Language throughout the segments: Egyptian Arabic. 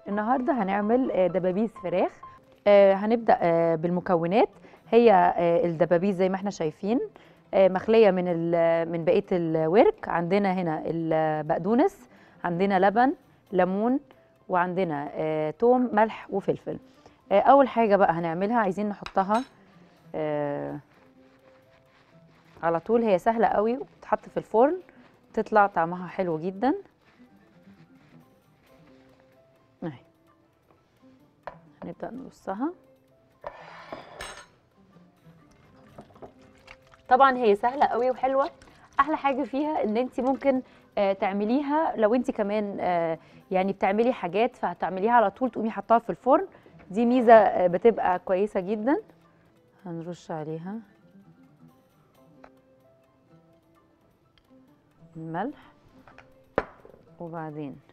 النهارده هنعمل آه، دبابيس فراخ آه، هنبدا آه، بالمكونات هي آه، الدبابيس زي ما احنا شايفين آه، مخليه من ال- من بقيه الورك عندنا هنا البقدونس عندنا لبن ليمون وعندنا آه، توم ملح وفلفل آه، اول حاجه بقى هنعملها عايزين نحطها آه، على طول هي سهله قوي وتتحط في الفرن تطلع طعمها حلو جدا اهي هنبدأ نرصها طبعا هي سهلة قوي وحلوة احلى حاجة فيها ان انت ممكن آه، تعمليها لو انت كمان آه، يعني بتعملي حاجات فهتعمليها على طول تقومي حطاها في الفرن دي ميزة آه، بتبقى كويسة جدا هنرش عليها الملح وبعدين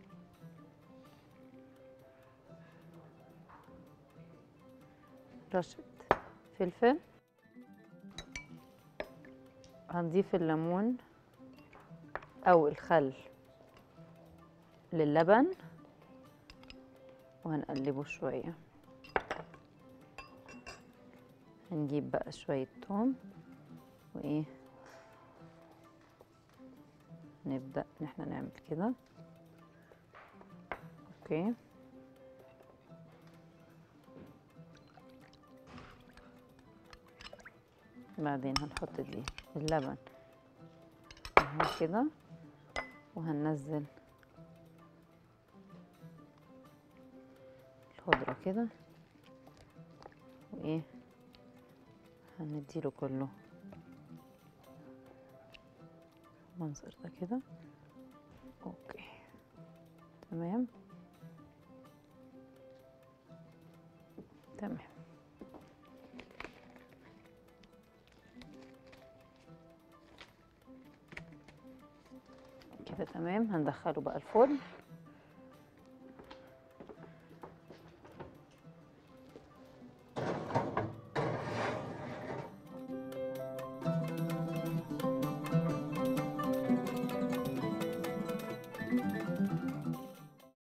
رشة فلفل هنضيف الليمون أو الخل للبن وهنقلبه شوية هنجيب بقى شوية توم وإيه نبدأ إن احنا نعمل كده أوكي بعدين هنحط دي اللبن اهو كده وهننزل الخضرة كده وايه هنديله كله المنظر ده كده اوكي تمام تمام كده تمام هندخله بقى الفرن